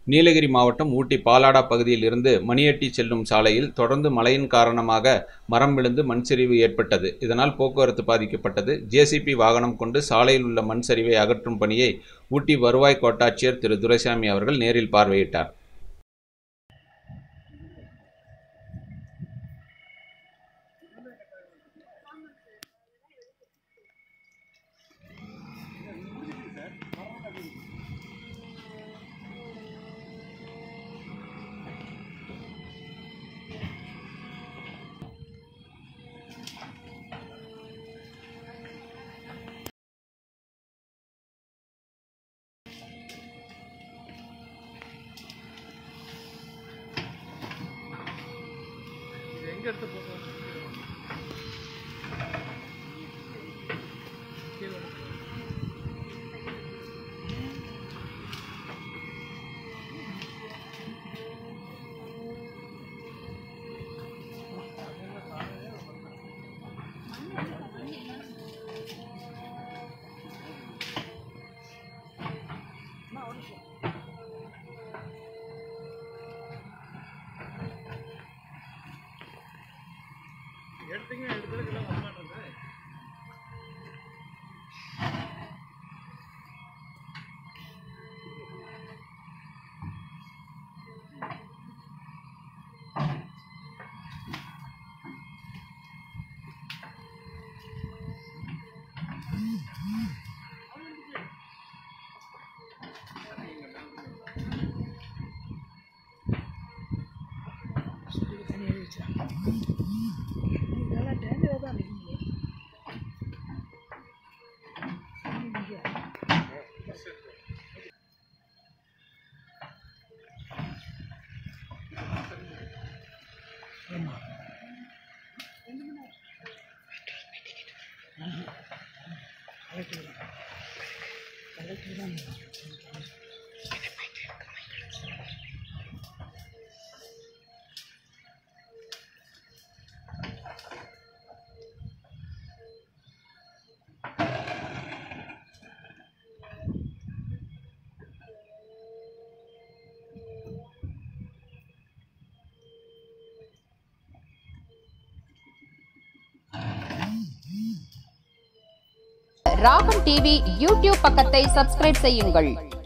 நீலகிரி மாவட்டம் ஊட்டி பாலாடா பகுதியில் இருந்து மணியட்டி செல்லும் சாலையில் தொடர்ந்து மழையின் காரணமாக மரம் விழுந்து மண் சரிவு ஏற்பட்டது இதனால் போக்குவரத்து பாதிக்கப்பட்டது ஜேசிபி வாகனம் கொண்டு சாலையில் உள்ள மண் சரிவை அகற்றும் பணியை ஊட்டி வருவாய் கோட்டாட்சியர் திரு துரைசாமி அவர்கள் நேரில் பார்வையிட்டார் எங்க எடுத்து போட்டோம் எடுத்தீங்க எடுத்ததுக்கு எல்லாம் வரமாட்டேங்குது ராகம் டிவி யூடியூப் பக்கத்தை சப்ஸ்கிரைப் செய்யுங்கள்